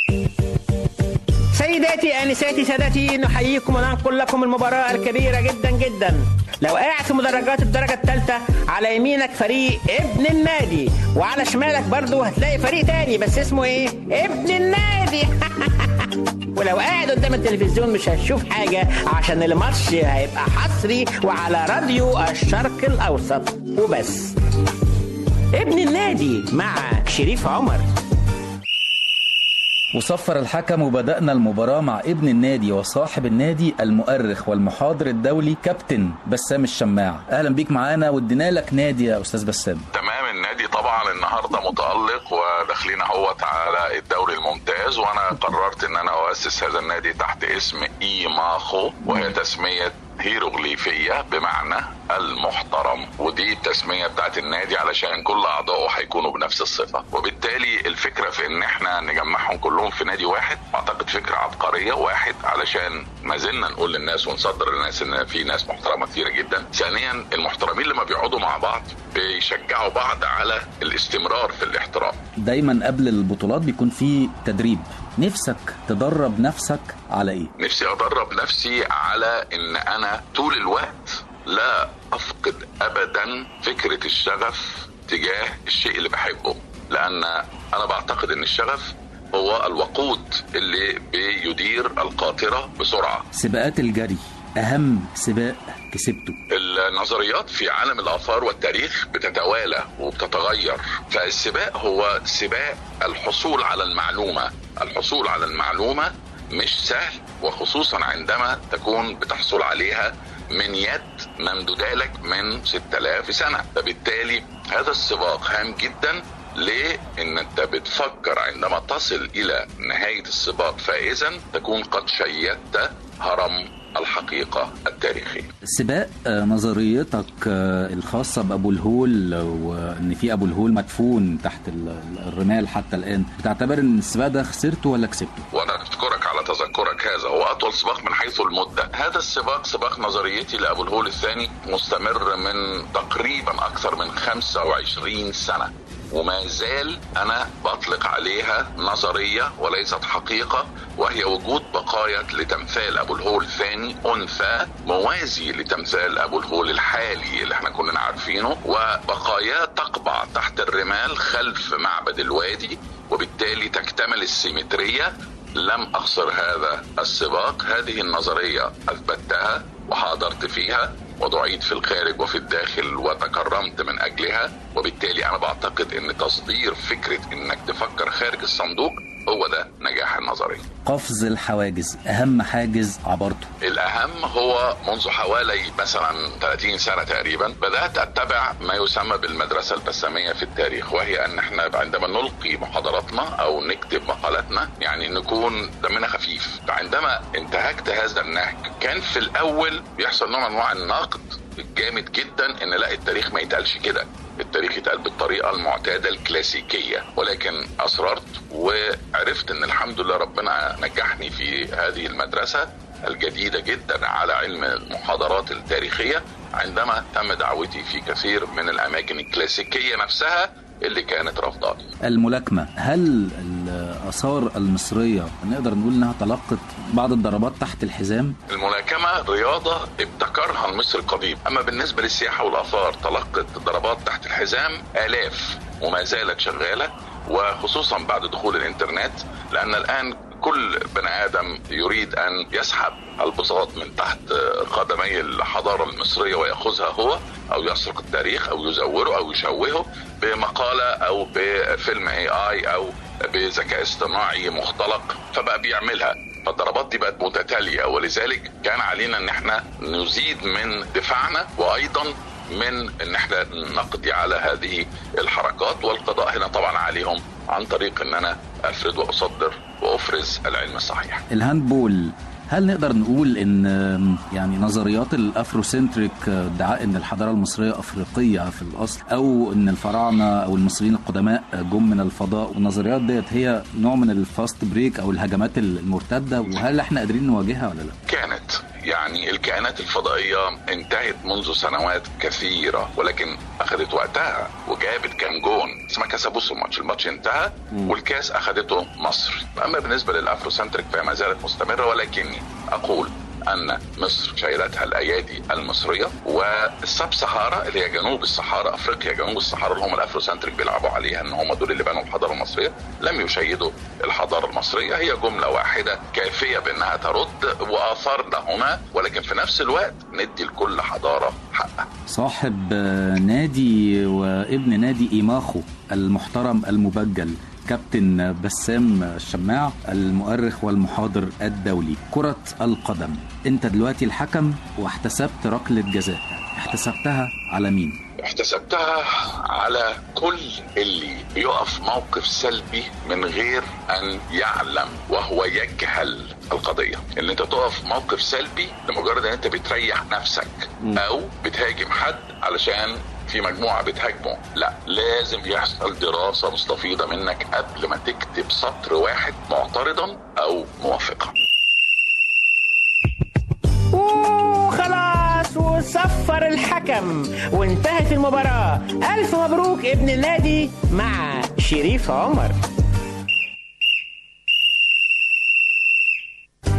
سيداتي انساتي سادتي نحييكم وننقل لكم المباراه الكبيره جدا جدا لو قاعد في مدرجات الدرجه الثالثه على يمينك فريق ابن النادي وعلى شمالك برضو هتلاقي فريق تاني بس اسمه ايه ابن النادي ولو قاعد قدام التلفزيون مش هتشوف حاجة عشان الماتش هيبقى حصري وعلى راديو الشرق الأوسط وبس ابن النادي مع شريف عمر وصفر الحكم وبدأنا المباراة مع ابن النادي وصاحب النادي المؤرخ والمحاضر الدولي كابتن بسام الشماع أهلا بيك معانا وادينا لك نادي يا أستاذ بسام تمام النادي طبعا النهارده متالق وداخلين اهوت على الدوري الممتاز وانا قررت ان انا اؤسس هذا النادي تحت اسم ايماخو وهي تسميه هيروغليفية بمعنى المحترم ودي التسمية بتاعت النادي علشان كل أعضائه هيكونوا بنفس الصفة وبالتالي الفكرة في إن إحنا نجمعهم كلهم في نادي واحد أعتقد فكرة عبقرية واحد علشان ما زلنا نقول للناس ونصدر للناس إن في ناس محترمة كتيرة جدا ثانيا المحترمين لما بيقعدوا مع بعض بيشجعوا بعض على الاستمرار في الاحترام دايما قبل البطولات بيكون في تدريب نفسك تدرب نفسك على ايه نفسي ادرب نفسي على ان انا طول الوقت لا افقد ابدا فكره الشغف تجاه الشيء اللي بحبه لان انا بعتقد ان الشغف هو الوقود اللي بيدير القاطره بسرعه سباقات الجري اهم سباق كسبته النظريات في عالم الاثار والتاريخ بتتوالى وبتتغير فالسباق هو سباق الحصول على المعلومه الحصول على المعلومه مش سهل وخصوصا عندما تكون بتحصل عليها من يد ممدودة لك من 6000 سنة فبالتالي هذا السباق هام جدا ليه؟ ان انت بتفكر عندما تصل الى نهاية السباق فائزا تكون قد شيدت هرم الحقيقة التاريخية سباق آه، نظريتك آه، الخاصة بأبو الهول وإن في أبو الهول مدفون تحت ال- الرمال حتى الآن بتعتبر إن السباق ده خسرته ولا كسبته؟ وانا اشكرك على تذكرك هذا هو اطول سباق من حيث المده هذا السباق سباق نظريتي لابو الهول الثاني مستمر من تقريبا اكثر من 25 سنه وما زال انا بطلق عليها نظريه وليست حقيقه وهي وجود بقايا لتمثال ابو الهول الثاني انثى موازي لتمثال ابو الهول الحالي اللي احنا كلنا عارفينه وبقاياه تقبع تحت الرمال خلف معبد الوادي وبالتالي تكتمل السيمتريه لم اخسر هذا السباق هذه النظريه اثبتها وحاضرت فيها ودعيت في الخارج وفي الداخل وتكرمت من اجلها وبالتالي انا بعتقد ان تصدير فكره انك تفكر خارج الصندوق هو ده نجاح النظريه قفز الحواجز أهم حاجز عبرته الاهم هو منذ حوالي مثلا 30 سنه تقريبا بدات اتبع ما يسمى بالمدرسه البساميه في التاريخ وهي ان احنا عندما نلقي محاضراتنا او نكتب مقالاتنا يعني نكون دمنا خفيف فعندما انتهكت هذا النهج كان في الاول بيحصل نوع من انواع النقد جامد جدا ان لا التاريخ ما يتقالش كده التاريخ يتقال بالطريقه المعتاده الكلاسيكيه ولكن اصررت وعرفت ان الحمد لله ربنا نجحني في هذه المدرسه الجديده جدا على علم المحاضرات التاريخيه عندما تم دعوتي في كثير من الاماكن الكلاسيكيه نفسها اللي كانت رافضاني الملاكمة هل الآثار المصرية نقدر نقول إنها تلقت بعض الضربات تحت الحزام؟ الملاكمة رياضة ابتكرها المصري القديم أما بالنسبة للسياحة والآثار تلقت ضربات تحت الحزام آلاف وما زالت شغالة وخصوصا بعد دخول الإنترنت لأن الآن كل بني آدم يريد أن يسحب البساط من تحت قدمي الحضارة المصرية ويأخذها هو أو يسرق التاريخ أو يزوره أو يشوهه بمقالة أو بفيلم اي اي أو بذكاء اصطناعي مختلق فبقى بيعملها فالضربات دي بقت متتالية ولذلك كان علينا ان احنا نزيد من دفاعنا وايضا من ان احنا نقضي على هذه الحركات والقضاء هنا طبعا عليهم عن طريق ان انا افرد واصدر وافرز العلم الصحيح الهاندبول هل نقدر نقول ان يعني نظريات الافروسنتريك ادعاء ان الحضاره المصريه افريقيه في الاصل او ان الفراعنه او المصريين القدماء جم من الفضاء والنظريات ديت هي نوع من الفاست بريك او الهجمات المرتده وهل احنا قادرين نواجهها ولا لا؟ كانت يعني الكائنات الفضائيه انتهت منذ سنوات كثيره ولكن اخذت وقتها وجابت كام جون بس ما كسبوش الماتش الماتش انتهى والكاس اخذته مصر اما بالنسبه للافرو سنتريك فهي ما زالت مستمره ولكني اقول ان مصر شايلتها الايادي المصريه والسب سهارا اللي هي جنوب الصحراء افريقيا جنوب الصحراء اللي هم الافرو سنتريك بيلعبوا عليها ان هم دول اللي بنوا الحضاره المصريه لم يشيدوا الحضاره المصريه هي جمله واحده كافيه بانها ترد واثار لهما ولكن في نفس الوقت ندي لكل حضاره حقها صاحب آه، نادي وابن نادي إيماخو المحترم المبجل كابتن بسام الشماع المؤرخ والمحاضر الدولي كرة القدم انت دلوقتي الحكم واحتسبت ركلة جزاء احتسبتها على مين احتسبتها على كل اللي بيقف موقف سلبي من غير ان يعلم وهو يجهل القضيه ان انت تقف موقف سلبي لمجرد ان انت بتريح نفسك او بتهاجم حد علشان في مجموعه بتهاجمه لا لازم يحصل دراسه مستفيضه منك قبل ما تكتب سطر واحد معترضا او موافقا وخلاص وصفر الحكم وانتهت المباراة ألف مبروك ابن النادي مع شريف عمر